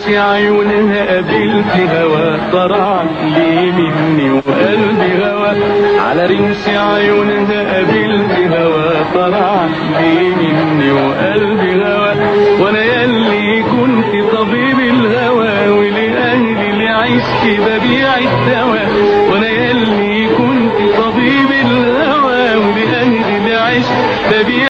رمش عيونها قابلت هوا طرعت لي مني وقلبي هوا على رمش عيونها قابلت هوا طرعت لي مني وقلبي هوا وانا يلي كنت طبيب الهوى ولأهلي اللي عشت ببيع الدواء وانا يلي كنت طبيب الهوى ولأهلي اللي عشت ببيع